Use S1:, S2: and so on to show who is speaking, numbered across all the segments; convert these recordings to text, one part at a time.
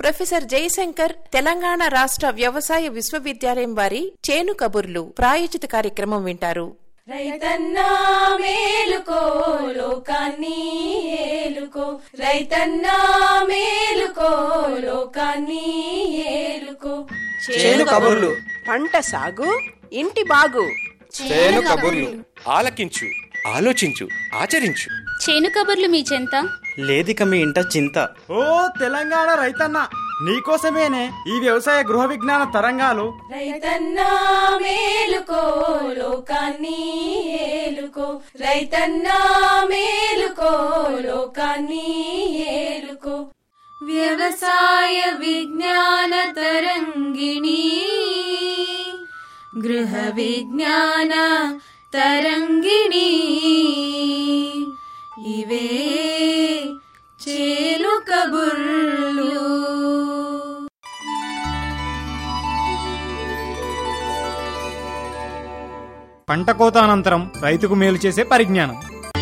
S1: professor Jayashankar Telangana రాష్ట్ర వ్యవసాయ విశ్వవిద్యాలయం వారి చేను కబుర్లు ప్రాయోజిత కార్యక్రమం వింటారు
S2: రైతన్నా మేలుకో లోకాన్ని ఏలుకో రైతన్నా మేలుకో లోకాన్ని ఏలుకో
S3: చేను కబుర్లు
S4: పంట సాగు ఇంటి బాగు
S3: చేను కబుర్లు ఆలకించు ఆలోచించు ఆచరించు
S5: చేను కబుర్లు మీ చెంత
S6: లేదిక మీ ఇంట చింత
S7: ఓ తెలంగాణ రైతన్న నీకోసమేనే ఈ వ్యవసాయ గృహ విజ్ఞాన తరంగాలు
S2: రైతన్నా మేలుకో లోకాన్ని ఏలుకో రైతన్నా మేలుకో లోకాన్ని ఏలుకో వ్యవసాయ విజ్ఞాన తరంగిణి గృహ విజ్ఞాన తరంగిణి ఇవే చేలు కబుర్లు
S7: పంట కోత అనంతరం రైతుకు మేలు చేసే పరిజ్ఞానం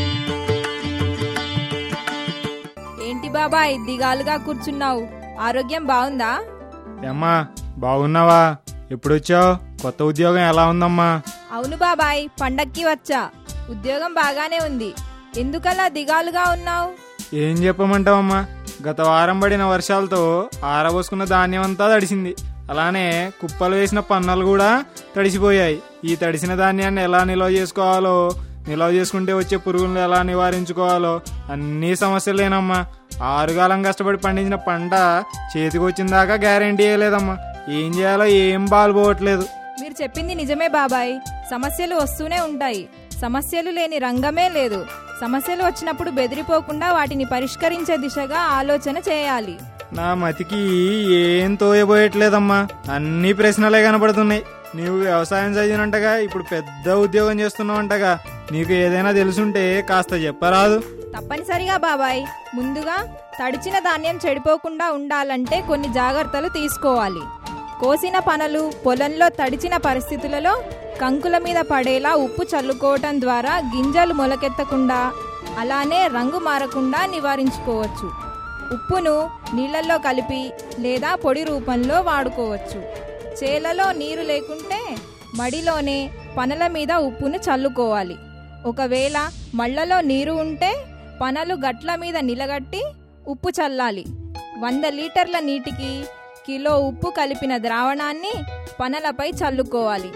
S8: ఏంటి బాబాయ్ దిగాలుగా కూర్చున్నావు ఆరోగ్యం బాగుందా
S7: ఏమ్మా బాగున్నావా ఎప్పుడొచ్చావు కొత్త ఉద్యోగం ఎలా ఉందమ్మా
S8: అవును బాబాయ్ పండక్కి వచ్చా ఉద్యోగం బాగానే ఉంది ఎందుకలా దిగాలుగా ఉన్నావు
S7: ఏం చెప్పమంటావమ్మా గత వారం పడిన వర్షాలతో ఆరబోసుకున్న ధాన్యం అంతా తడిసింది అలానే కుప్పలు వేసిన పన్నలు కూడా తడిసిపోయాయి ఈ తడిసిన ధాన్యాన్ని ఎలా నిల్వ చేసుకోవాలో నిల్వ చేసుకుంటే వచ్చే పురుగులను ఎలా నివారించుకోవాలో అన్ని సమస్యలేనమ్మా ఆరుగాలం కష్టపడి పండించిన పంట చేతికి వచ్చిన దాకా గ్యారంటీ లేదమ్మా ఏం చేయాలో ఏం బాలుపోవట్లేదు
S8: మీరు చెప్పింది నిజమే బాబాయ్ సమస్యలు వస్తూనే ఉంటాయి సమస్యలు లేని రంగమే లేదు సమస్యలు వచ్చినప్పుడు బెదిరిపోకుండా వాటిని పరిష్కరించే దిశగా ఆలోచన చేయాలి
S7: నా మతికి ఏం తోయబోయట్లేదమ్మా అన్ని ప్రశ్నలే కనపడుతున్నాయి నీవు వ్యవసాయం చదివినంటగా ఇప్పుడు పెద్ద ఉద్యోగం చేస్తున్నావంటగా నీకు ఏదైనా తెలుసుంటే కాస్త చెప్పరాదు
S8: తప్పనిసరిగా బాబాయ్ ముందుగా తడిచిన ధాన్యం చెడిపోకుండా ఉండాలంటే కొన్ని జాగ్రత్తలు తీసుకోవాలి కోసిన పనలు పొలంలో తడిచిన పరిస్థితులలో కంకుల మీద పడేలా ఉప్పు చల్లుకోవటం ద్వారా గింజలు మొలకెత్తకుండా అలానే రంగు మారకుండా నివారించుకోవచ్చు ఉప్పును నీళ్ళల్లో కలిపి లేదా పొడి రూపంలో వాడుకోవచ్చు చేలలో నీరు లేకుంటే మడిలోనే పనల మీద ఉప్పును చల్లుకోవాలి ఒకవేళ మళ్ళలో నీరు ఉంటే పనలు గట్ల మీద నిలగట్టి ఉప్పు చల్లాలి వంద లీటర్ల నీటికి కిలో ఉప్పు కలిపిన ద్రావణాన్ని పనలపై చల్లుకోవాలి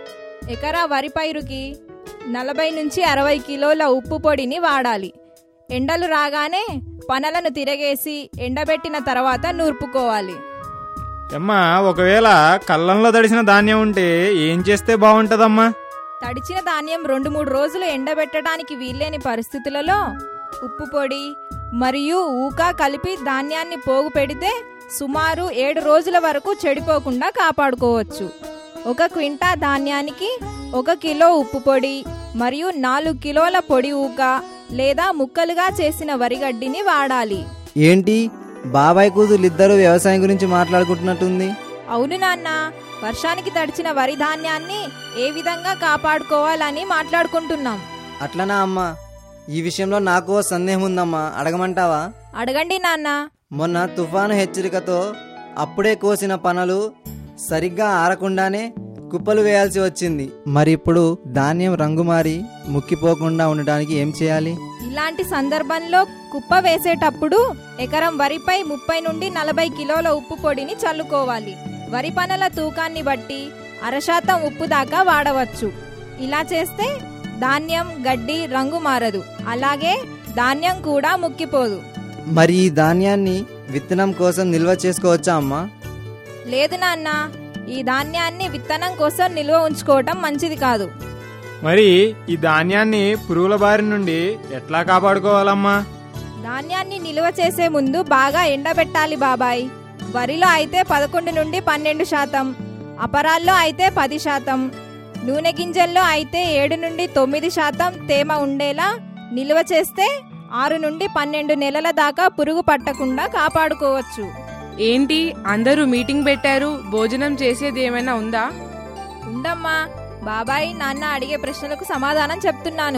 S8: ఎకరా వరి పైరుకి నలభై నుంచి అరవై కిలోల ఉప్పు పొడిని వాడాలి ఎండలు రాగానే పనలను తిరగేసి ఎండబెట్టిన తర్వాత నూర్పుకోవాలి
S7: అమ్మా ఒకవేళ కళ్ళంలో తడిసిన ధాన్యం ఉంటే ఏం చేస్తే బాగుంటదమ్మా
S8: తడిచిన ధాన్యం రెండు మూడు రోజులు ఎండబెట్టడానికి వీల్లేని పరిస్థితులలో ఉప్పు పొడి మరియు ఊక కలిపి ధాన్యాన్ని పోగు పెడితే సుమారు ఏడు రోజుల వరకు చెడిపోకుండా కాపాడుకోవచ్చు ఒక క్వింటా ధాన్యానికి ఒక కిలో ఉప్పు పొడి మరియు నాలుగు కిలోల పొడి ఊక లేదా ముక్కలుగా చేసిన వరిగడ్డిని వాడాలి
S9: ఏంటి బాబాయ్ కూతురు ఇద్దరు వ్యవసాయం గురించి మాట్లాడుకుంటున్నట్టుంది
S8: అవును నాన్న వర్షానికి తడిచిన వరి ధాన్యాన్ని ఏ విధంగా కాపాడుకోవాలని మాట్లాడుకుంటున్నాం
S9: అట్లనా అమ్మా ఈ విషయంలో నాకు ఓ సందేహం ఉందమ్మా అడగమంటావా
S8: అడగండి నాన్న
S9: మొన్న తుఫాను హెచ్చరికతో అప్పుడే కోసిన పనులు సరిగ్గా ఆరకుండానే కుప్పలు వేయాల్సి వచ్చింది మరి ఇప్పుడు ధాన్యం రంగు మారి ముక్కిపోకుండా ఉండడానికి ఏం చేయాలి
S8: ఇలాంటి సందర్భంలో కుప్ప వేసేటప్పుడు ఎకరం వరిపై ముప్పై నుండి నలభై కిలోల ఉప్పు పొడిని చల్లుకోవాలి వరి పనల తూకాన్ని బట్టి అరశాతం ఉప్పు దాకా వాడవచ్చు ఇలా చేస్తే ధాన్యం గడ్డి రంగు మారదు అలాగే ధాన్యం కూడా ముక్కిపోదు
S9: మరి ఈ ధాన్యాన్ని విత్తనం కోసం నిల్వ చేసుకోవచ్చా అమ్మా
S8: లేదు నాన్న ఈ ధాన్యాన్ని విత్తనం కోసం నిల్వ ఉంచుకోవటం మంచిది కాదు
S7: మరి ఈ ధాన్యాన్ని పురుగుల బారి నుండి ఎట్లా కాపాడుకోవాలమ్మా
S8: ధాన్యాన్ని నిల్వ చేసే ముందు బాగా ఎండబెట్టాలి బాబాయ్ వరిలో అయితే పదకొండు నుండి పన్నెండు శాతం అపరాల్లో అయితే పది శాతం నూనె గింజల్లో అయితే ఏడు నుండి తొమ్మిది శాతం తేమ ఉండేలా నిల్వ చేస్తే ఆరు నుండి పన్నెండు నెలల దాకా పురుగు పట్టకుండా కాపాడుకోవచ్చు
S10: ఏంటి అందరూ మీటింగ్ పెట్టారు భోజనం చేసేది ఏమైనా ఉందా
S8: ఉండమ్మా బాబాయ్ నాన్న అడిగే ప్రశ్నలకు సమాధానం చెప్తున్నాను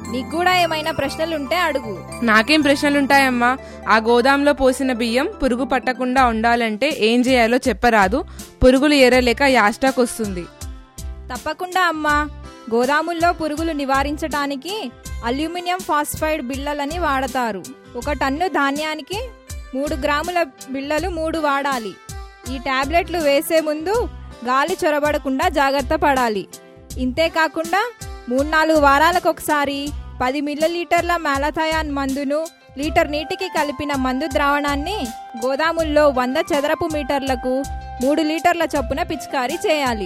S8: నీకు కూడా ఏమైనా ప్రశ్నలుంటే అడుగు
S10: నాకేం ప్రశ్నలుంటాయమ్మా ఆ గోదాంలో పోసిన బియ్యం పురుగు పట్టకుండా ఉండాలంటే ఏం చేయాలో చెప్పరాదు పురుగులు ఏరలేక యాస్టాకొస్తుంది
S8: తప్పకుండా అమ్మా గోదాముల్లో పురుగులు నివారించటానికి అల్యూమినియం ఫాస్ఫైడ్ బిళ్ళలని వాడతారు ఒక టన్ను ధాన్యానికి మూడు గ్రాముల బిళ్ళలు మూడు వాడాలి ఈ టాబ్లెట్లు వేసే ముందు గాలి చొరబడకుండా జాగ్రత్త పడాలి ఇంతే కాకుండా మూడు నాలుగు వారాలకు ఒకసారి పది మిల్లలీటర్ల మాలథయాన్ మందును లీటర్ నీటికి కలిపిన మందు ద్రావణాన్ని గోదాముల్లో వంద చదరపు మీటర్లకు మూడు లీటర్ల చొప్పున పిచికారీ చేయాలి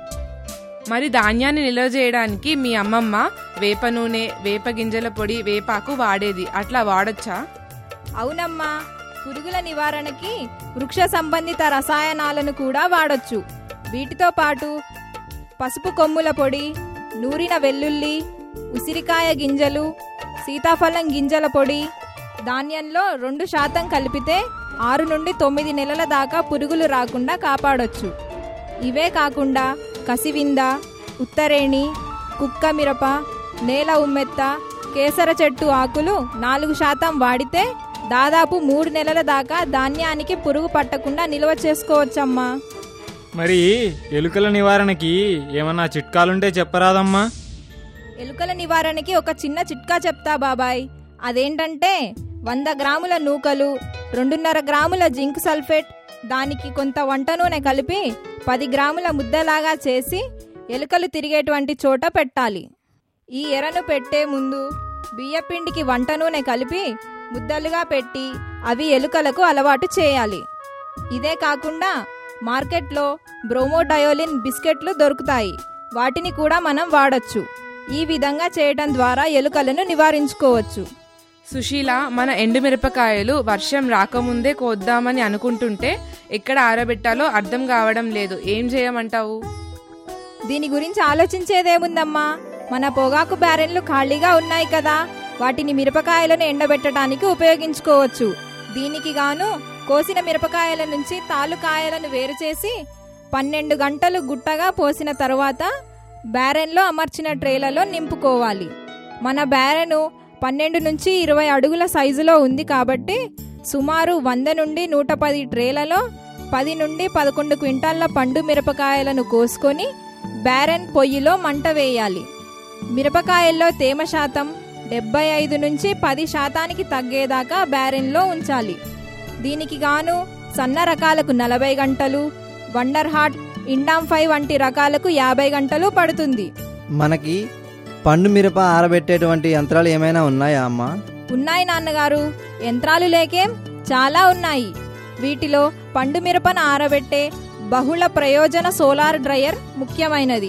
S10: మరి ధాన్యాన్ని నిల్వ చేయడానికి మీ అమ్మమ్మ వేప నూనె వేప గింజల పొడి వేపాకు వాడేది అట్లా వాడొచ్చా
S8: అవునమ్మా పురుగుల నివారణకి వృక్ష సంబంధిత రసాయనాలను కూడా వాడొచ్చు వీటితో పాటు పసుపు కొమ్ముల పొడి నూరిన వెల్లుల్లి ఉసిరికాయ గింజలు సీతాఫలం గింజల పొడి ధాన్యంలో రెండు శాతం కలిపితే ఆరు నుండి తొమ్మిది నెలల దాకా పురుగులు రాకుండా కాపాడొచ్చు ఇవే కాకుండా కసివింద ఉత్తరేణి కుక్క మిరప నేల ఉమ్మెత్త కేసర చెట్టు ఆకులు నాలుగు శాతం వాడితే దాదాపు మూడు నెలల దాకా ధాన్యానికి పురుగు పట్టకుండా నిల్వ చేసుకోవచ్చమ్మా
S7: మరి ఎలుకల నివారణకి ఏమన్నా చిట్కాలుంటే చెప్పరాదమ్మా
S8: ఎలుకల నివారణకి ఒక చిన్న చిట్కా చెప్తా బాబాయ్ అదేంటంటే వంద గ్రాముల నూకలు రెండున్నర గ్రాముల జింక్ సల్ఫేట్ దానికి కొంత వంట నూనె కలిపి పది గ్రాముల ముద్దలాగా చేసి ఎలుకలు తిరిగేటువంటి చోట పెట్టాలి ఈ ఎరను పెట్టే ముందు బియ్యపిండికి వంట నూనె కలిపి ముద్దలుగా పెట్టి అవి ఎలుకలకు అలవాటు చేయాలి ఇదే కాకుండా మార్కెట్లో బ్రోమోడయోలిన్ బిస్కెట్లు దొరుకుతాయి వాటిని కూడా మనం వాడొచ్చు ఈ విధంగా చేయడం ద్వారా ఎలుకలను నివారించుకోవచ్చు
S10: సుశీల మన ఎండుమిరపకాయలు వర్షం రాకముందే కోద్దామని అనుకుంటుంటే ఎక్కడ ఆరబెట్టాలో అర్థం కావడం లేదు ఏం చేయమంటావు
S8: దీని గురించి ఆలోచించేదేముందమ్మా మన పొగాకు బ్యారెన్లు ఖాళీగా ఉన్నాయి కదా వాటిని మిరపకాయలను ఎండబెట్టడానికి ఉపయోగించుకోవచ్చు దీనికి గాను కోసిన మిరపకాయల నుంచి తాలుకాయలను వేరు చేసి పన్నెండు గంటలు గుట్టగా పోసిన తరువాత బ్యారెన్లో అమర్చిన ట్రేలలో నింపుకోవాలి మన బ్యారెను పన్నెండు నుంచి ఇరవై అడుగుల సైజులో ఉంది కాబట్టి సుమారు వంద నుండి నూట పది ట్రేలలో పది నుండి పదకొండు క్వింటాళ్ల పండు మిరపకాయలను కోసుకొని బ్యారెన్ పొయ్యిలో మంట వేయాలి మిరపకాయల్లో తేమ శాతం డెబ్బై ఐదు నుంచి పది శాతానికి తగ్గేదాకా బ్యారెన్లో ఉంచాలి దీనికి గాను సన్న రకాలకు నలభై గంటలు వండర్ హార్ట్ ఇండామ్ ఫైవ్ వంటి రకాలకు యాభై గంటలు పడుతుంది
S9: మనకి పండు మిరప ఆరబెట్టేటువంటి యంత్రాలు ఏమైనా ఉన్నాయా అమ్మా
S8: ఉన్నాయి నాన్నగారు యంత్రాలు లేకేం చాలా ఉన్నాయి వీటిలో పండు మిరపను ఆరబెట్టే బహుళ ప్రయోజన సోలార్ డ్రయర్ ముఖ్యమైనది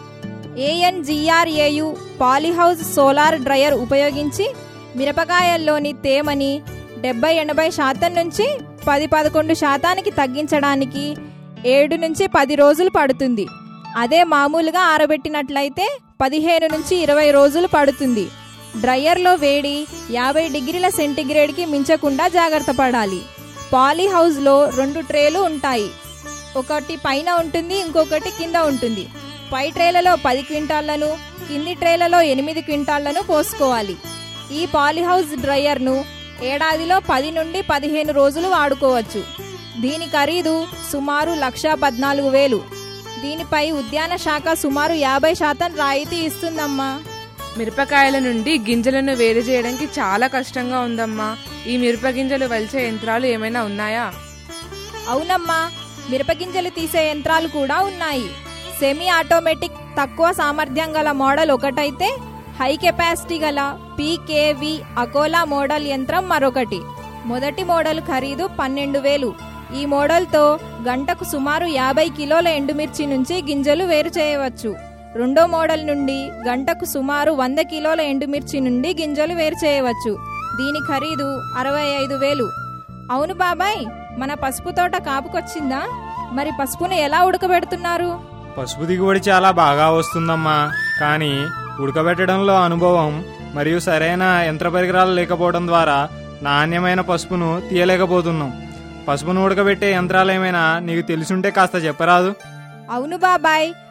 S8: ఏఎన్జిఆర్ఏయు పాలీహౌస్ సోలార్ డ్రయర్ ఉపయోగించి మిరపకాయల్లోని తేమని డెబ్బై ఎనభై శాతం నుంచి పది పదకొండు శాతానికి తగ్గించడానికి ఏడు నుంచి పది రోజులు పడుతుంది అదే మామూలుగా ఆరబెట్టినట్లయితే పదిహేను నుంచి ఇరవై రోజులు పడుతుంది డ్రయర్లో వేడి యాభై డిగ్రీల సెంటీగ్రేడ్కి మించకుండా జాగ్రత్త పడాలి పాలీ హౌస్లో రెండు ట్రేలు ఉంటాయి ఒకటి పైన ఉంటుంది ఇంకొకటి కింద ఉంటుంది పై ట్రేలలో పది క్వింటాళ్లను కింది ట్రేలలో ఎనిమిది క్వింటాళ్లను పోసుకోవాలి ఈ పాలీహౌస్ డ్రయర్ను ఏడాదిలో పది నుండి పదిహేను రోజులు వాడుకోవచ్చు దీని ఖరీదు సుమారు లక్ష పద్నాలుగు వేలు దీనిపై ఉద్యాన శాఖ సుమారు యాభై శాతం రాయితీ ఇస్తుందమ్మా
S10: మిరపకాయల నుండి గింజలను వేరు చేయడానికి చాలా కష్టంగా ఉందమ్మా ఈ మిరప గింజలు వలిచే యంత్రాలు ఏమైనా ఉన్నాయా
S8: అవునమ్మా మిరపగింజలు తీసే యంత్రాలు కూడా ఉన్నాయి సెమీ ఆటోమేటిక్ తక్కువ సామర్థ్యం గల మోడల్ ఒకటైతే హై కెపాసిటీ గల పీకేవి అకోలా మోడల్ యంత్రం మరొకటి మొదటి మోడల్ ఖరీదు పన్నెండు వేలు ఈ మోడల్తో గంటకు సుమారు యాభై కిలోల ఎండుమిర్చి నుంచి గింజలు వేరు చేయవచ్చు రెండో మోడల్ నుండి గంటకు సుమారు వంద కిలోల ఎండుమిర్చి నుండి గింజలు వేరు చేయవచ్చు దీని ఖరీదు అరవై ఐదు వేలు అవును బాబాయ్ మన పసుపు తోట కాపుకొచ్చిందా మరి పసుపును ఎలా ఉడకబెడుతున్నారు
S7: పసుపు దిగుబడి చాలా బాగా వస్తుందమ్మా కానీ ఉడకబెట్టడంలో అనుభవం మరియు సరైన యంత్ర పరికరాలు లేకపోవడం ద్వారా నాణ్యమైన పసుపును తీయలేకపోతున్నాం పసుపును ఉడకబెట్టే యంత్రాలు ఏమైనా నీకు తెలుసుంటే కాస్త చెప్పరాదు
S8: అవును బాబాయ్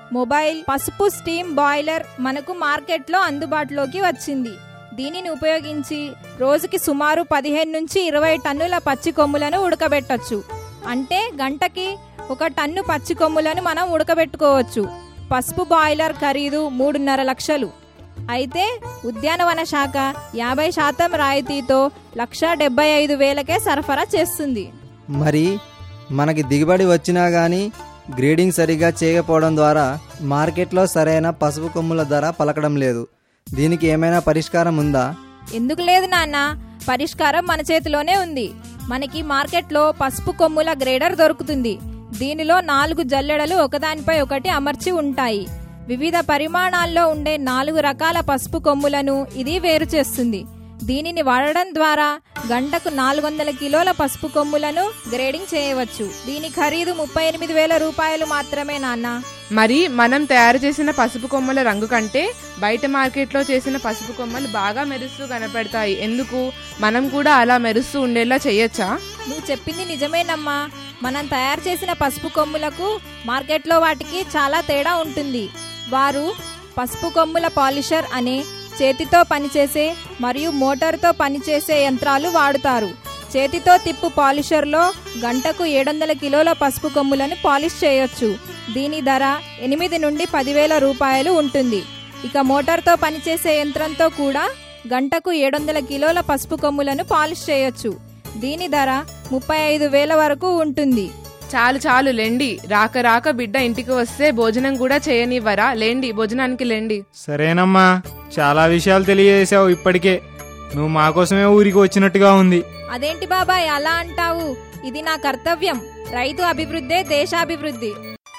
S8: మొబైల్ పసుపు స్టీమ్ బాయిలర్ మనకు మార్కెట్లో అందుబాటులోకి వచ్చింది దీనిని ఉపయోగించి రోజుకి సుమారు పదిహేను నుంచి ఇరవై టన్నుల పచ్చి కొమ్ములను ఉడకబెట్టొచ్చు అంటే గంటకి ఒక టన్ను పచ్చి కొమ్ములను మనం ఉడకబెట్టుకోవచ్చు పసుపు బాయిలర్ ఖరీదు మూడున్నర లక్షలు అయితే ఉద్యానవన శాఖ యాభై శాతం రాయితీతో లక్ష డెబ్బై ఐదు వేలకే సరఫరా చేస్తుంది
S9: మరి మనకి దిగుబడి వచ్చినా కానీ గ్రేడింగ్ సరిగా చేయకపోవడం ద్వారా మార్కెట్లో సరైన పసుపు కొమ్ముల ధర పలకడం లేదు దీనికి ఏమైనా పరిష్కారం ఉందా
S8: ఎందుకు లేదు నాన్న పరిష్కారం మన చేతిలోనే ఉంది మనకి మార్కెట్లో పసుపు కొమ్ముల గ్రేడర్ దొరుకుతుంది దీనిలో నాలుగు జల్లెడలు ఒకదానిపై ఒకటి అమర్చి ఉంటాయి వివిధ పరిమాణాల్లో ఉండే నాలుగు రకాల పసుపు కొమ్ములను ఇది వేరు చేస్తుంది దీనిని వాడడం ద్వారా గంటకు నాలుగు వందల కిలోల పసుపు కొమ్ములను గ్రేడింగ్ చేయవచ్చు దీని ఖరీదు ముప్పై ఎనిమిది వేల రూపాయలు మాత్రమే నాన్న
S10: మరి మనం తయారు చేసిన పసుపు కొమ్మల రంగు కంటే బయట మార్కెట్లో చేసిన పసుపు కొమ్మలు బాగా మెరుస్తూ కనపడతాయి ఎందుకు మనం కూడా అలా మెరుస్తూ ఉండేలా చేయొచ్చా
S8: నువ్వు చెప్పింది నిజమేనమ్మా మనం తయారు చేసిన పసుపు కొమ్ములకు మార్కెట్లో వాటికి చాలా తేడా ఉంటుంది వారు పసుపు కొమ్ముల పాలిషర్ అనే చేతితో పనిచేసే మరియు మోటార్తో పనిచేసే యంత్రాలు వాడుతారు చేతితో తిప్పు పాలిషర్లో గంటకు ఏడు వందల కిలోల పసుపు కొమ్ములను పాలిష్ చేయొచ్చు దీని ధర ఎనిమిది నుండి పదివేల రూపాయలు ఉంటుంది ఇక మోటార్తో పనిచేసే యంత్రంతో కూడా గంటకు ఏడు వందల కిలోల పసుపు కొమ్ములను పాలిష్ చేయొచ్చు దీని ధర ముప్పై ఐదు వేల వరకు ఉంటుంది
S10: చాలు చాలు లేండి రాక రాక బిడ్డ ఇంటికి వస్తే భోజనం కూడా చేయనివ్వరా లేండి భోజనానికి లేండి
S7: సరేనమ్మా చాలా విషయాలు తెలియజేశావు ఇప్పటికే నువ్వు మా కోసమే ఊరికి వచ్చినట్టుగా ఉంది
S8: అదేంటి బాబాయ్ అలా అంటావు ఇది నా కర్తవ్యం రైతు అభివృద్ధే దేశాభివృద్ధి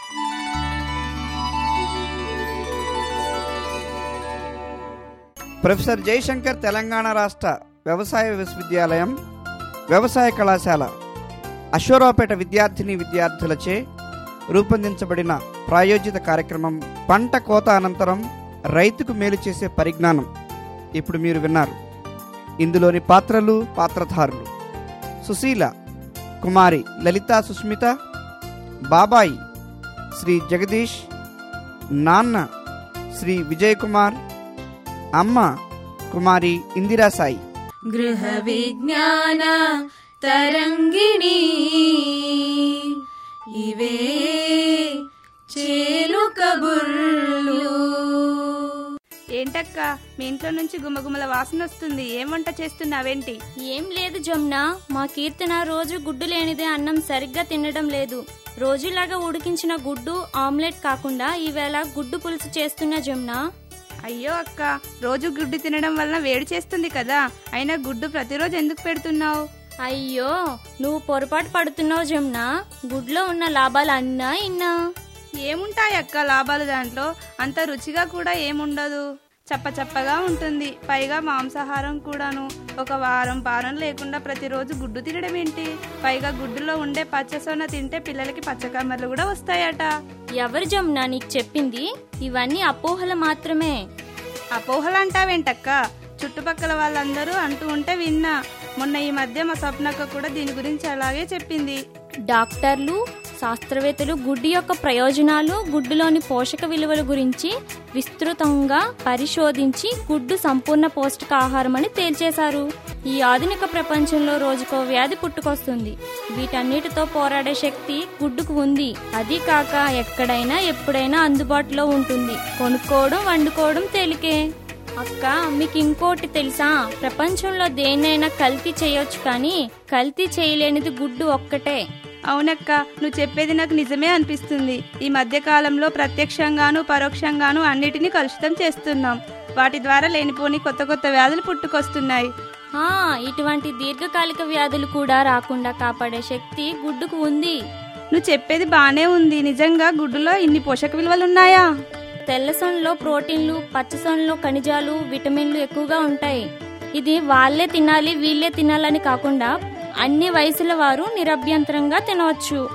S5: ప్రొఫెసర్ జయశంకర్ తెలంగాణ రాష్ట్ర వ్యవసాయ విశ్వవిద్యాలయం వ్యవసాయ కళాశాల అశ్వరావుపేట విద్యార్థిని విద్యార్థులచే రూపొందించబడిన ప్రాయోజిత కార్యక్రమం పంట కోత అనంతరం రైతుకు మేలు చేసే పరిజ్ఞానం ఇప్పుడు మీరు విన్నారు ఇందులోని పాత్రలు పాత్రధారులు సుశీల కుమారి లలితా సుస్మిత బాబాయి శ్రీ జగదీష్ నాన్న శ్రీ విజయ్ కుమార్ అమ్మ కుమారి ఇందిరా సాయి
S2: గృహ విజ్ఞాన తరంగిణి ఇవే చేలు కబుర్లు
S11: ఏంటక్క మీ ఇంట్లో నుంచి గుమగుమల వాసన వస్తుంది ఏం వంట చేస్తున్నావేంటి
S12: ఏం లేదు జమున మా కీర్తన రోజు గుడ్డు లేనిదే అన్నం సరిగ్గా తినడం లేదు రోజులాగా ఉడికించిన గుడ్డు ఆమ్లెట్ కాకుండా ఈవేళ గుడ్డు పులుసు చేస్తున్న జమున
S11: అయ్యో అక్క రోజు గుడ్డు తినడం వలన వేడి చేస్తుంది కదా అయినా గుడ్డు ప్రతిరోజు ఎందుకు పెడుతున్నావు
S12: అయ్యో నువ్వు పొరపాటు పడుతున్నావు జమున గుడ్లో ఉన్న లాభాలు అన్నా ఇన్నా
S11: ఏముంటాయి అక్క లాభాలు దాంట్లో అంత రుచిగా కూడా ఏముండదు చప్ప చప్పగా ఉంటుంది పైగా మాంసాహారం కూడాను ఒక వారం వారం లేకుండా ప్రతిరోజు గుడ్డు తినడం ఏంటి పైగా గుడ్డులో ఉండే పచ్చసొన తింటే పిల్లలకి పచ్చకమ్మర్లు కూడా వస్తాయట
S12: ఎవరు జమున నీకు చెప్పింది ఇవన్నీ అపోహలు మాత్రమే
S11: అపోహలు అంటావేంటక్క చుట్టుపక్కల వాళ్ళందరూ అంటూ ఉంటే విన్నా మొన్న ఈ మధ్య మా స్వప్నక్క కూడా దీని గురించి అలాగే చెప్పింది
S12: డాక్టర్లు శాస్త్రవేత్తలు గుడ్డు యొక్క ప్రయోజనాలు గుడ్డులోని పోషక విలువల గురించి విస్తృతంగా పరిశోధించి గుడ్డు సంపూర్ణ పౌష్టికాహారం అని తేల్చేశారు ఈ ఆధునిక ప్రపంచంలో రోజుకో వ్యాధి పుట్టుకొస్తుంది వీటన్నిటితో పోరాడే శక్తి గుడ్డుకు ఉంది అది కాక ఎక్కడైనా ఎప్పుడైనా అందుబాటులో ఉంటుంది కొనుక్కోవడం వండుకోవడం తేలికే అక్క మీకు ఇంకోటి తెలుసా ప్రపంచంలో దేన్నైనా కల్తీ చేయొచ్చు కానీ కల్తీ చేయలేనిది గుడ్డు ఒక్కటే
S11: అవునక్క నువ్వు చెప్పేది నాకు నిజమే అనిపిస్తుంది ఈ మధ్య కాలంలో ప్రత్యక్షంగాను పరోక్షంగాను అన్నిటినీ కలుషితం చేస్తున్నాం వాటి ద్వారా లేనిపోని కొత్త కొత్త వ్యాధులు పుట్టుకొస్తున్నాయి
S12: ఆ ఇటువంటి దీర్ఘకాలిక వ్యాధులు కూడా రాకుండా కాపాడే శక్తి గుడ్డుకు ఉంది
S11: నువ్వు చెప్పేది బానే ఉంది నిజంగా గుడ్డులో ఇన్ని పోషక విలువలు ఉన్నాయా
S12: తెల్ల సొనలో ప్రోటీన్లు పచ్చ సొనలో ఖనిజాలు విటమిన్లు ఎక్కువగా ఉంటాయి ఇది వాళ్ళే తినాలి వీళ్ళే తినాలని కాకుండా అన్ని వయసుల వారు నిరభ్యంతరంగా తినవచ్చు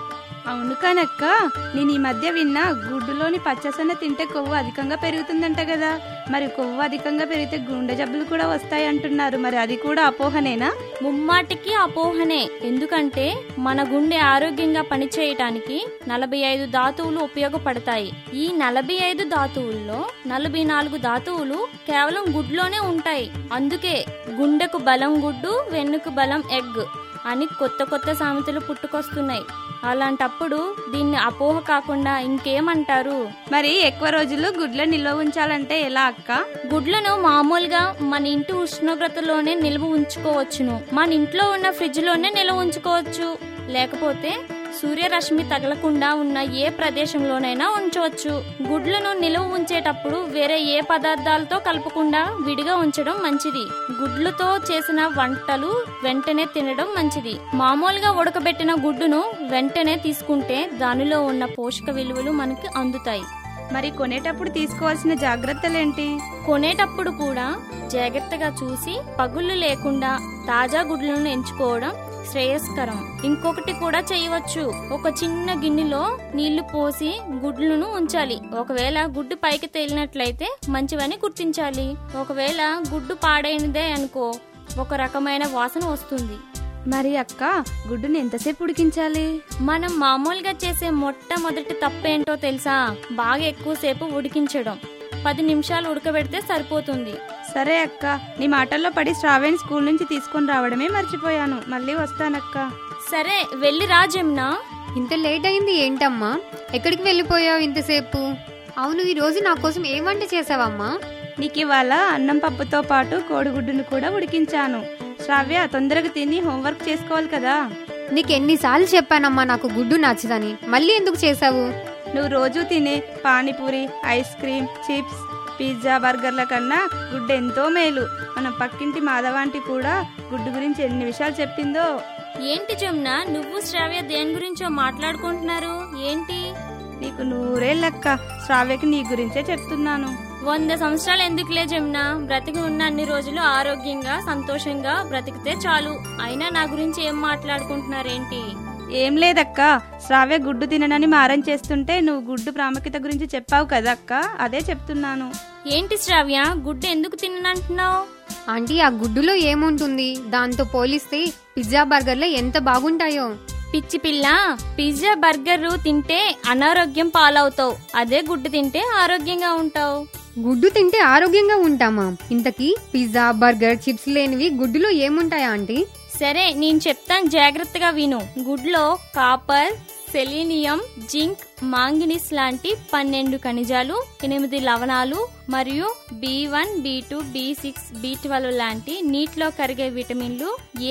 S11: అవును కానక్క నేను ఈ మధ్య విన్నా గుడ్డులోని పచ్చసొన తింటే కొవ్వు అధికంగా పెరుగుతుందంట కదా మరి కొవ్వు అధికంగా పెరిగితే గుండె జబ్బులు కూడా వస్తాయి అంటున్నారు మరి అది కూడా అపోహనేనా
S12: ముమ్మాటికి అపోహనే ఎందుకంటే మన గుండె ఆరోగ్యంగా పనిచేయటానికి నలభై ఐదు ధాతువులు ఉపయోగపడతాయి ఈ నలభై ఐదు ధాతువుల్లో నలభై నాలుగు ధాతువులు కేవలం గుడ్లోనే ఉంటాయి అందుకే గుండెకు బలం గుడ్డు వెన్నుకు బలం ఎగ్ అని కొత్త కొత్త సామెతలు పుట్టుకొస్తున్నాయి అలాంటప్పుడు దీన్ని అపోహ కాకుండా ఇంకేమంటారు
S11: మరి ఎక్కువ రోజులు గుడ్లను నిల్వ ఉంచాలంటే ఎలా అక్క
S12: గుడ్లను మామూలుగా మన ఇంటి ఉష్ణోగ్రతలోనే నిల్వ ఉంచుకోవచ్చును మన ఇంట్లో ఉన్న ఫ్రిడ్జ్ లోనే నిల్వ ఉంచుకోవచ్చు లేకపోతే సూర్యరశ్మి తగలకుండా ఉన్న ఏ ప్రదేశంలోనైనా ఉంచవచ్చు గుడ్లను నిలువ ఉంచేటప్పుడు వేరే ఏ పదార్థాలతో కలపకుండా విడిగా ఉంచడం మంచిది గుడ్లతో చేసిన వంటలు వెంటనే తినడం మంచిది మామూలుగా ఉడకబెట్టిన గుడ్డును వెంటనే తీసుకుంటే దానిలో ఉన్న పోషక విలువలు మనకి అందుతాయి
S11: మరి కొనేటప్పుడు తీసుకోవాల్సిన జాగ్రత్తలేంటి
S12: కొనేటప్పుడు కూడా జాగ్రత్తగా చూసి పగుళ్ళు లేకుండా తాజా గుడ్లను ఎంచుకోవడం శ్రేయస్కరం ఇంకొకటి కూడా చేయవచ్చు ఒక చిన్న గిన్నెలో నీళ్లు పోసి గుడ్లను ఉంచాలి ఒకవేళ గుడ్డు పైకి తేలినట్లయితే మంచివని గుర్తించాలి ఒకవేళ గుడ్డు పాడైనదే అనుకో ఒక రకమైన వాసన వస్తుంది
S11: మరి అక్క గుడ్డుని ఎంతసేపు ఉడికించాలి
S12: మనం మామూలుగా చేసే మొట్టమొదటి తప్పేంటో తెలుసా బాగా ఎక్కువసేపు ఉడికించడం పది నిమిషాలు ఉడకబెడితే సరిపోతుంది
S11: సరే అక్క నీ మాటల్లో పడి శ్రావణ్ స్కూల్ నుంచి తీసుకొని రావడమే మర్చిపోయాను మళ్ళీ వస్తానక్క
S12: సరే వెళ్ళి రా జమునా
S13: ఇంత లేట్ అయింది ఏంటమ్మా ఎక్కడికి వెళ్ళిపోయావు ఇంతసేపు అవును ఈ రోజు నా కోసం ఏం వంట చేసావమ్మా
S11: నీకు ఇవాళ అన్నం పప్పుతో పాటు కోడిగుడ్డును కూడా ఉడికించాను శ్రావ్య తొందరగా తిని హోంవర్క్ చేసుకోవాలి కదా
S13: నీకు ఎన్నిసార్లు చెప్పానమ్మా నాకు గుడ్డు నచ్చదని మళ్ళీ ఎందుకు చేసావు
S11: నువ్వు రోజు తినే panipuri ice cream chips pizza బర్గర్ల కన్నా గుడ్డు ఎంతో మేలు మన పక్కింటి మాధవాంటి కూడా గుడ్డు గురించి ఎన్ని విషయాలు చెప్పిందో
S12: ఏంటి జమున నువ్వు శ్రావ్య దేని గురించో మాట్లాడుకుంటున్నారు ఏంటి
S11: నీకు నూరేళ్ళక్క శ్రావ్యకి నీ గురించే చెప్తున్నాను
S12: వంద సంవత్సరాలు ఎందుకులే జమున బ్రతికి ఉన్న అన్ని రోజులు ఆరోగ్యంగా సంతోషంగా బ్రతికితే చాలు అయినా నా గురించి ఏం మాట్లాడుకుంటున్నారేంటి
S11: ఏం లేదక్క శ్రావ్య గుడ్డు తిననని మారం చేస్తుంటే నువ్వు గుడ్డు ప్రాముఖ్యత గురించి చెప్పావు కదా అక్క అదే చెప్తున్నాను
S12: ఏంటి శ్రావ్య గుడ్డు ఎందుకు తిననంటున్నావు
S13: ఆంటీ ఆ గుడ్డులో ఏముంటుంది దాంతో పోలిస్తే పిజ్జా బర్గర్లు ఎంత బాగుంటాయో
S12: పిచ్చి పిల్ల పిజ్జా బర్గర్ తింటే అనారోగ్యం పాలవుతావు అదే గుడ్డు తింటే ఆరోగ్యంగా ఉంటావు
S13: గుడ్డు తింటే ఆరోగ్యంగా ఉంటామా ఇంతకీ పిజ్జా బర్గర్ చిప్స్ లేనివి గుడ్డులో ఏముంటాయా ఆంటీ
S12: సరే నేను చెప్తాను జాగ్రత్తగా విను గుడ్లో కాపర్ సెలీనియం జింక్ మాంగినీస్ లాంటి పన్నెండు ఖనిజాలు ఎనిమిది లవణాలు మరియు B one B two B six B twelve లాంటి నీటిలో కరిగే విటమిన్లు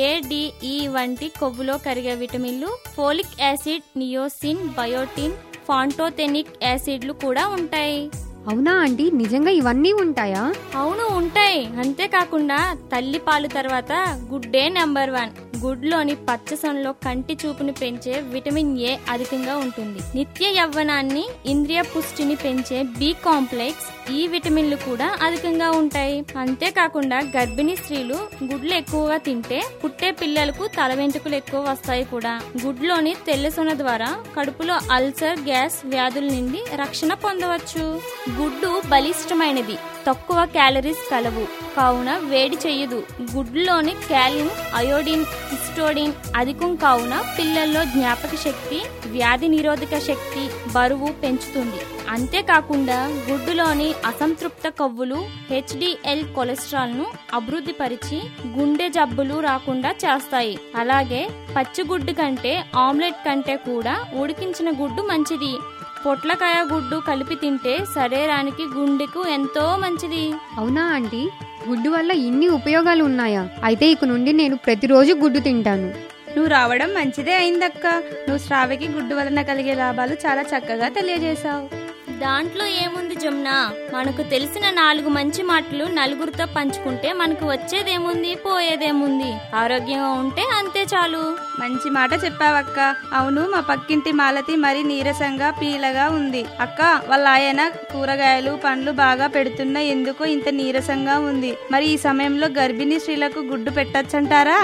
S12: ఏడిఈ వంటి కొవ్వులో కరిగే విటమిన్లు folic acid niacin biotin pantothenic యాసిడ్లు కూడా ఉంటాయి
S13: అవునా ఆంటీ నిజంగా ఇవన్నీ ఉంటాయా
S12: అవును ఉంటాయి అంతేకాకుండా తల్లి పాలు తర్వాత గుడ్డే నెంబర్ వన్ గుడ్లోని పచ్చసొనలో కంటి చూపుని పెంచే విటమిన్ ఏ అధికంగా ఉంటుంది నిత్య యవ్వనాన్ని ఇంద్రియ పుష్టిని పెంచే బి కాంప్లెక్స్ ఈ విటమిన్లు కూడా అధికంగా ఉంటాయి అంతేకాకుండా గర్భిణీ స్త్రీలు గుడ్లు ఎక్కువగా తింటే పుట్టే పిల్లలకు తల వెంట్రుకలు ఎక్కువ వస్తాయి కూడా గుడ్లోని తెల్లసొన ద్వారా కడుపులో అల్సర్ గ్యాస్ వ్యాధుల నుండి రక్షణ పొందవచ్చు గుడ్డు బలిష్టమైనది తక్కువ క్యాలరీస్ కలవు కావున వేడి చెయ్యదు గుడ్లోని క్యాలిన్ అయోడిన్ హిస్టోడిన్ అధికం కావున పిల్లల్లో జ్ఞాపక శక్తి వ్యాధి నిరోధక శక్తి బరువు పెంచుతుంది అంతేకాకుండా గుడ్డులోని అసంతృప్త కొవ్వులు హెచ్డిఎల్ కొలెస్ట్రాల్ ను అభివృద్ధి పరిచి గుండె జబ్బులు రాకుండా చేస్తాయి అలాగే పచ్చిగుడ్డు కంటే ఆమ్లెట్ కంటే కూడా ఉడికించిన గుడ్డు మంచిది పొట్లకాయ గుడ్డు కలిపి తింటే శరీరానికి గుండెకు ఎంతో మంచిది
S13: అవునా ఆంటీ గుడ్డు వల్ల ఇన్ని ఉపయోగాలు ఉన్నాయా అయితే ఇక నుండి నేను ప్రతిరోజు గుడ్డు తింటాను
S11: నువ్వు రావడం మంచిదే అయిందక్క నువ్వు శ్రావ్యకి గుడ్డు వలన కలిగే లాభాలు చాలా చక్కగా తెలియజేశావు
S12: దాంట్లో ఏముంది జమున మనకు తెలిసిన నాలుగు మంచి మాటలు నలుగురితో పంచుకుంటే మనకు వచ్చేదేముంది పోయేదేముంది ఆరోగ్యంగా ఉంటే అంతే చాలు
S11: మంచి మాట చెప్పావక్క అవును మా పక్కింటి మాలతి మరి నీరసంగా పీలగా ఉంది అక్క వాళ్ళ ఆయన కూరగాయలు పండ్లు బాగా పెడుతున్నా ఎందుకో ఇంత నీరసంగా ఉంది మరి ఈ సమయంలో గర్భిణీ స్త్రీలకు గుడ్డు పెట్టచ్చంటారా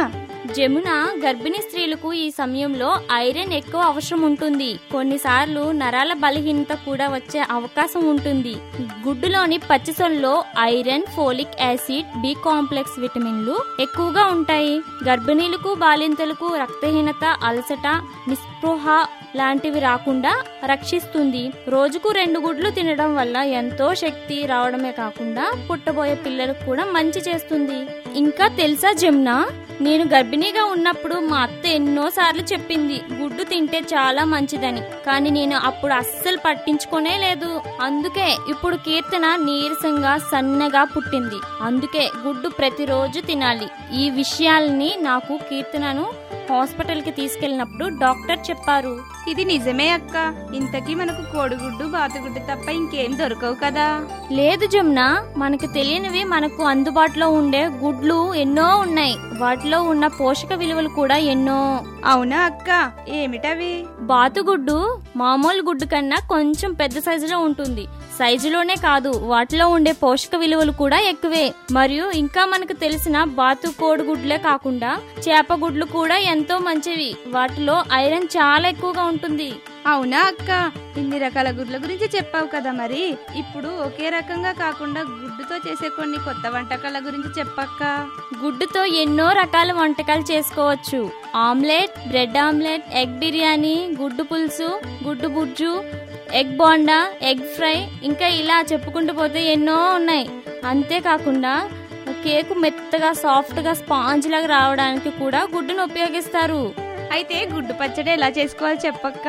S12: జమున గర్భిణీ స్త్రీలకు ఈ సమయంలో ఐరన్ ఎక్కువ అవసరం ఉంటుంది కొన్నిసార్లు నరాల బలహీనత కూడా వచ్చే అవకాశం ఉంటుంది గుడ్డులోని పచ్చిసొనలో iron folic acid B complex విటమిన్లు ఎక్కువగా ఉంటాయి గర్భిణీలకు బాలింతలకు రక్తహీనత అలసట నిస్పృహ లాంటివి రాకుండా రక్షిస్తుంది రోజుకు రెండు గుడ్లు తినడం వల్ల ఎంతో శక్తి రావడమే కాకుండా పుట్టబోయే పిల్లలకు కూడా మంచి చేస్తుంది ఇంకా తెలుసా జమున నేను గర్భిణీగా ఉన్నప్పుడు మా అత్త ఎన్నో సార్లు చెప్పింది గుడ్డు తింటే చాలా మంచిదని కానీ నేను అప్పుడు అస్సలు పట్టించుకోనే లేదు అందుకే ఇప్పుడు కీర్తన నీరసంగా సన్నగా పుట్టింది అందుకే గుడ్డు ప్రతిరోజు తినాలి ఈ విషయాల్ని నాకు కీర్తనను హాస్పిటల్ కి తీసుకెళ్ళినప్పుడు డాక్టర్ చెప్పారు
S11: ఇది నిజమే అక్క ఇంతకీ మనకు కోడిగుడ్డు బాతుగుడ్డు తప్ప ఇంకేం దొరకవు కదా
S12: లేదు జమున మనకు తెలియనివి మనకు అందుబాటులో ఉండే గుడ్లు ఎన్నో ఉన్నాయి వాటిలో ఉన్న పోషక విలువలు కూడా ఎన్నో
S11: అవునా అక్క ఏమిటవి
S12: బాతుగుడ్డు మామూలు గుడ్డు కన్నా కొంచెం పెద్ద సైజులో ఉంటుంది సైజులోనే కాదు వాటిలో ఉండే పోషక విలువలు కూడా ఎక్కువే మరియు ఇంకా మనకు తెలిసిన బాతు కోడిగుడ్లే కాకుండా చేప గుడ్లు కూడా ఎంతో మంచివి వాటిలో ఐరన్ చాలా ఎక్కువగా ఉంటుంది
S11: అవునా అక్క ఇన్ని రకాల గుడ్ల గురించి చెప్పావు కదా మరి ఇప్పుడు ఒకే రకంగా కాకుండా గుడ్డుతో చేసే కొన్ని కొత్త వంటకాల గురించి చెప్పక్క
S12: గుడ్డుతో ఎన్నో రకాల వంటకాలు చేసుకోవచ్చు omelette bread omelette egg biryani గుడ్డు పులుసు గుడ్డు బుజ్జు ఎగ్ బోండా ఎగ్ ఫ్రై ఇంకా ఇలా చెప్పుకుంటూ పోతే ఎన్నో ఉన్నాయి అంతేకాకుండా కేకు మెత్తగా సాఫ్ట్గా స్పాంజ్ లాగా రావడానికి కూడా గుడ్డును ఉపయోగిస్తారు
S11: అయితే గుడ్డు పచ్చడి ఎలా చేసుకోవాలో చెప్పక్క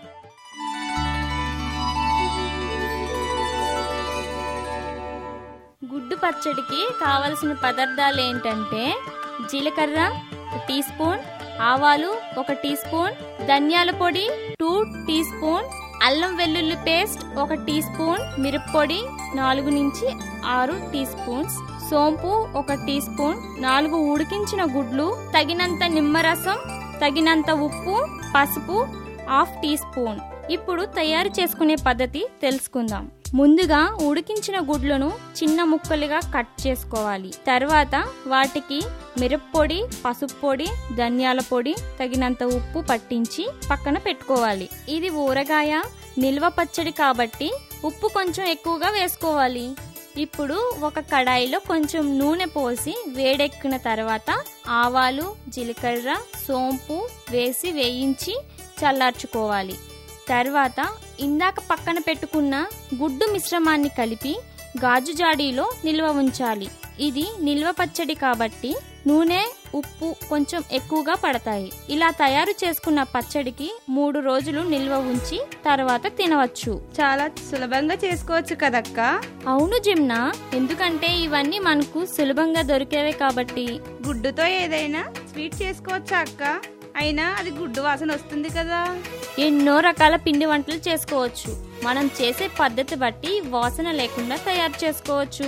S12: గుడ్డు పచ్చడికి కావలసిన పదార్థాలు ఏంటంటే జీలకర్ర ఒక టీ స్పూన్ ఆవాలు ఒక టీ స్పూన్ ధనియాల పొడి టూ టీ స్పూన్ అల్లం వెల్లుల్లి పేస్ట్ ఒక టీ స్పూన్ మిరప్పొడి నాలుగు నుంచి ఆరు టీ స్పూన్స్ సోంపు ఒక టీ స్పూన్ నాలుగు ఉడికించిన గుడ్లు తగినంత నిమ్మరసం తగినంత ఉప్పు పసుపు హాఫ్ టీ స్పూన్ ఇప్పుడు తయారు చేసుకునే పద్ధతి తెలుసుకుందాం ముందుగా ఉడికించిన గుడ్లను చిన్న ముక్కలుగా కట్ చేసుకోవాలి తర్వాత వాటికి మిరప్పొడి పసుపు పొడి ధనియాల పొడి తగినంత ఉప్పు పట్టించి పక్కన పెట్టుకోవాలి ఇది ఊరగాయ నిల్వ పచ్చడి కాబట్టి ఉప్పు కొంచెం ఎక్కువగా వేసుకోవాలి ఇప్పుడు ఒక కడాయిలో కొంచెం నూనె పోసి వేడెక్కిన తర్వాత ఆవాలు జీలకర్ర సోంపు వేసి వేయించి చల్లార్చుకోవాలి తర్వాత ఇందాక పక్కన పెట్టుకున్న గుడ్డు మిశ్రమాన్ని కలిపి గాజు జాడీలో నిల్వ ఉంచాలి ఇది నిల్వ పచ్చడి కాబట్టి నూనె ఉప్పు కొంచెం ఎక్కువగా పడతాయి ఇలా తయారు చేసుకున్న పచ్చడికి మూడు రోజులు నిల్వ ఉంచి తర్వాత తినవచ్చు
S11: చాలా సులభంగా చేసుకోవచ్చు కదక్క
S12: అవును జిమ్నా ఎందుకంటే ఇవన్నీ మనకు సులభంగా దొరికేవే కాబట్టి
S11: గుడ్డుతో ఏదైనా స్వీట్ చేసుకోవచ్చా అక్క అయినా అది గుడ్డు వాసన వస్తుంది కదా
S12: ఎన్నో రకాల పిండి వంటలు చేసుకోవచ్చు మనం చేసే పద్ధతి బట్టి వాసన లేకుండా తయారు చేసుకోవచ్చు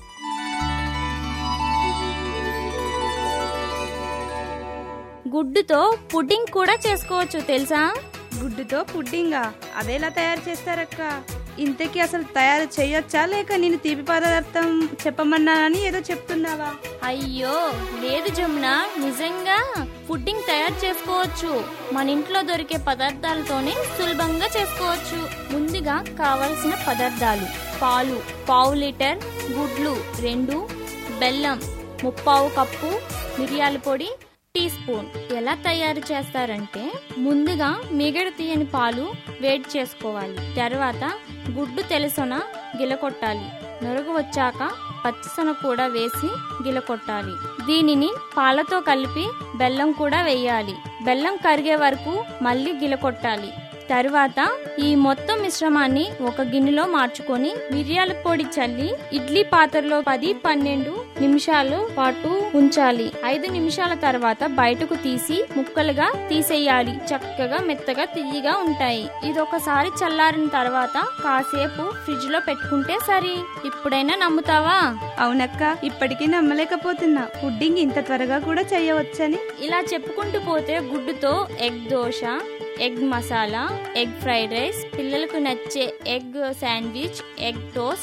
S12: గుడ్డుతో పుడ్డింగ్ కూడా చేసుకోవచ్చు తెలుసా
S11: గుడ్డుతో పుడ్డింగా అదేలా తయారు చేస్తారక్క ఇంతకీ అసలు తయారు చేయొచ్చా లేక నేను తీపి పదార్థం చెప్పమన్నానని ఏదో చెప్తున్నావా
S12: అయ్యో లేదు జమున నిజంగా పుడ్డింగ్ తయారు చేసుకోవచ్చు మన ఇంట్లో దొరికే పదార్థాలతోనే సులభంగా చేసుకోవచ్చు ముందుగా కావలసిన పదార్థాలు పాలు పావు లీటర్ గుడ్లు రెండు బెల్లం ముప్పావు కప్పు మిరియాల పొడి టీ స్పూన్ ఎలా తయారు చేస్తారంటే ముందుగా మిగడ తీయని పాలు వేడి చేసుకోవాలి తర్వాత గుడ్డు తెలుసొన గిలకొట్టాలి నొరుగు వచ్చాక పచ్చిసొన కూడా వేసి గిలకొట్టాలి దీనిని పాలతో కలిపి బెల్లం కూడా వేయాలి బెల్లం కరిగే వరకు మళ్ళీ గిలకొట్టాలి తరువాత ఈ మొత్తం మిశ్రమాన్ని ఒక గిన్నెలో మార్చుకొని మిరియాల పొడి చల్లి ఇడ్లీ పాత్రలో పది పన్నెండు నిమిషాలు పాటు ఉంచాలి ఐదు నిమిషాల తర్వాత బయటకు తీసి ముక్కలుగా తీసేయాలి చక్కగా మెత్తగా తియ్యగా ఉంటాయి ఇది ఒకసారి చల్లారిన తర్వాత కాసేపు ఫ్రిడ్జ్ లో పెట్టుకుంటే సరి ఇప్పుడైనా నమ్ముతావా
S11: అవునక్క ఇప్పటికీ నమ్మలేకపోతున్నా పుడ్డింగ్ ఇంత త్వరగా కూడా చేయవచ్చని
S12: ఇలా చెప్పుకుంటూ పోతే గుడ్డుతో egg dosa egg masala egg fried rice పిల్లలకు నచ్చే egg sandwich egg toast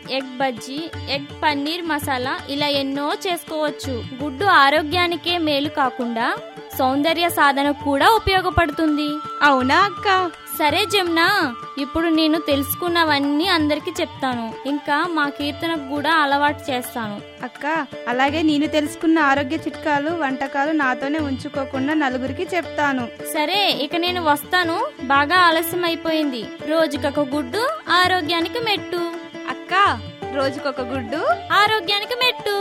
S12: egg bajji egg paneer masala ఇలా ఎన్నో చేసుకోవచ్చు గుడ్డు ఆరోగ్యానికే మేలు కాకుండా సౌందర్య సాధనకు కూడా ఉపయోగపడుతుంది
S11: అవునా అక్క
S12: సరే జమునా ఇప్పుడు నేను తెలుసుకున్నవన్నీ అందరికి చెప్తాను ఇంకా మా కీర్తనకు కూడా అలవాటు చేస్తాను
S11: అక్క అలాగే నేను తెలుసుకున్న ఆరోగ్య చిట్కాలు వంటకాలు నాతోనే ఉంచుకోకుండా నలుగురికి చెప్తాను
S12: సరే ఇక నేను వస్తాను బాగా ఆలస్యం అయిపోయింది రోజుకొక గుడ్డు ఆరోగ్యానికి మెట్టు
S11: అక్క రోజుకొక గుడ్డు
S12: ఆరోగ్యానికి మెట్టు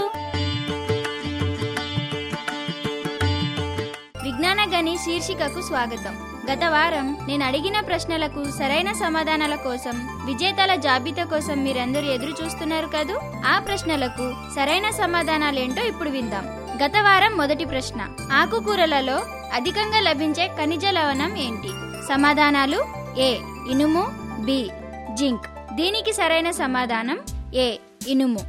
S14: విజ్ఞాన గని శీర్షికకు స్వాగతం గత వారం నేను అడిగిన ప్రశ్నలకు సరైన సమాధానాల కోసం విజేతల జాబితా కోసం మీరందరూ ఎదురు చూస్తున్నారు కదూ ఆ ప్రశ్నలకు సరైన సమాధానాలేంటో ఇప్పుడు విందాం గత వారం మొదటి ప్రశ్న ఆకుకూరలలో అధికంగా లభించే ఖనిజ లవణం ఏంటి సమాధానాలు ఏ ఇనుము బి జింక్ దీనికి సరైన సమాధానం ఏ ఇనుము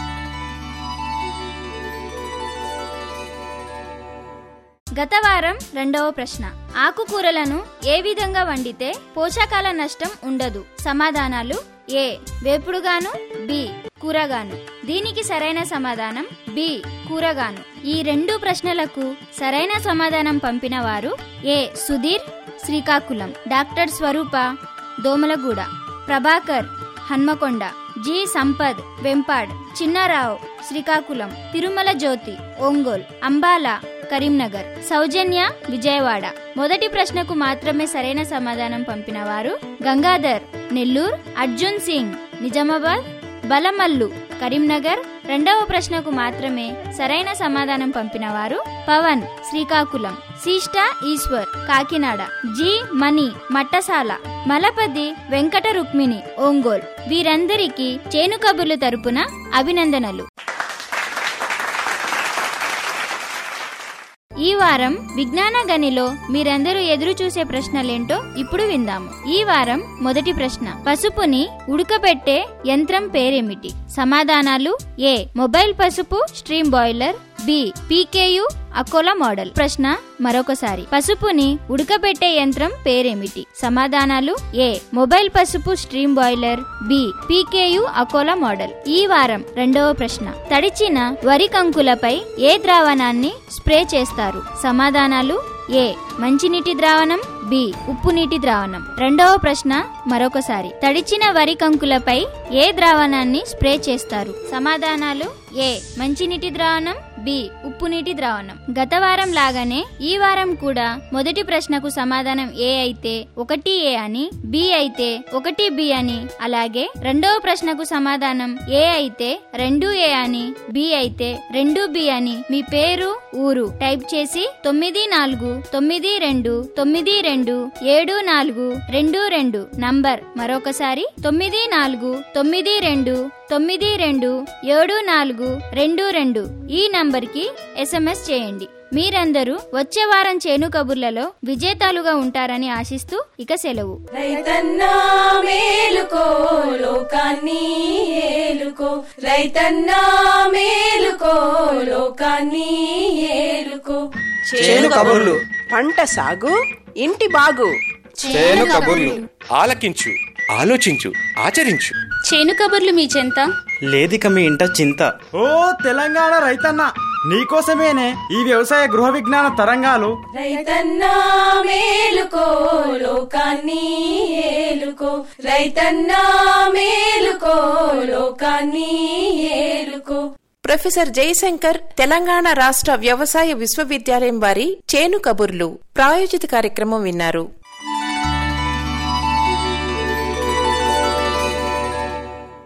S14: గత వారం రెండవ ప్రశ్న ఆకుకూరలను ఏ విధంగా వండితే పోషకాల నష్టం ఉండదు సమాధానాలు ఏ వేపుడుగాను బి కూరగాను దీనికి సరైన సమాధానం బి కూరగాను ఈ రెండు ప్రశ్నలకు సరైన సమాధానం పంపిన వారు A Sudheer Srikakulam doctor Swarupa Domalaguda Prabhakar Hanmakonda G Sampad Vempad Chinnarao Srikakulam Tirumala Jyothi Ongole Ambala Karimnagar Soujanya Vijayawada మొదటి ప్రశ్నకు మాత్రమే సరైన సమాధానం పంపిన వారు గంగాధర్ నెల్లూరు అర్జున్ సింగ్ నిజామాబాద్ బలమల్లు కరీంనగర్ రెండవ ప్రశ్నకు మాత్రమే సరైన సమాధానం పంపిన వారు పవన్ శ్రీకాకుళం శిష్ట ఈశ్వర్ కాకినాడ జి మణి మట్టసాల మలపతి వెంకట రుక్మిణి ఒంగోల్ వీరందరికీ చేను కబుర్లు తరపున అభినందనలు ఈ వారం విజ్ఞాన గనిలో మీరందరూ ఎదురు చూసే ప్రశ్నలేంటో ఇప్పుడు విందాము ఈ వారం మొదటి ప్రశ్న పసుపుని ఉడకబెట్టే యంత్రం పేరేమిటి సమాధానాలు ఏ మొబైల్ పసుపు stream boiler B PKU Akola model ప్రశ్న మరొకసారి పసుపుని ఉడకబెట్టే యంత్రం పేరేమిటి సమాధానాలు ఏ మొబైల్ పసుపు stream boiler B PKU Akola model ఈ వారం రెండవ ప్రశ్న తడిచిన వరి కంకులపై ఏ ద్రావణాన్ని స్ప్రే చేస్తారు సమాధానాలు ఏ మంచినీటి ద్రావణం బి ఉప్పు నీటి ద్రావణం రెండవ ప్రశ్న మరొకసారి తడిచిన వరి కంకులపై ఏ ద్రావణాన్ని స్ప్రే చేస్తారు సమాధానాలు ఏ మంచినీటి ద్రావణం బి ఉప్పు నీటి ద్రావణం గత వారం లాగానే ఈ వారం కూడా మొదటి ప్రశ్నకు సమాధానం ఏ అయితే ఒకటి ఏ అని బి అయితే ఒకటి బి అని అలాగే రెండవ ప్రశ్నకు సమాధానం ఏ అయితే రెండు ఏ అని బి అయితే రెండు బి అని మీ పేరు ఊరు టైప్ చేసి తొమ్మిది నాలుగు తొమ్మిది రెండు తొమ్మిది రెండు ఏడు నాలుగు రెండు రెండు నంబర్ మరొకసారి తొమ్మిది నాలుగు తొమ్మిది రెండు తొమ్మిది రెండు ఏడు నాలుగు రెండు రెండు ఈ నంబర్కి ఎస్ఎంఎస్ చేయండి మీరందరూ వచ్చే వారం చేను కబుర్లలో విజేతాలుగా ఉంటారని ఆశిస్తూ ఇక సెలవు
S2: రైతన్నా మేలుకో లోకాన్ని ఏలుకో రైతన్నా మేలుకో లోకాన్ని ఏలుకో
S3: చేను కబుర్లు
S4: పంట సాగు ఇంటి బాగు
S3: చేను కబుర్లు ఆలకించు ఆలోచించు ఆచరించు
S12: చేను కబుర్లు మీ చెంత
S6: లేదిక మీ ఇంట చింత
S7: ఓ తెలంగాణ రైతన్న నీకోసమేనే ఈ వ్యవసాయ గృహ విజ్ఞాన తరంగాలు
S2: రైతన్నా మేలుకో లోకాన్ని ఏలుకో రైతన్నా మేలుకో లోకాన్ని ఏలుకో
S1: ప్రొఫెసర్ జయశంకర్ తెలంగాణ రాష్ట్ర వ్యవసాయ విశ్వవిద్యాలయం వారి చేను కబుర్లు ప్రాయోజిత కార్యక్రమం విన్నారు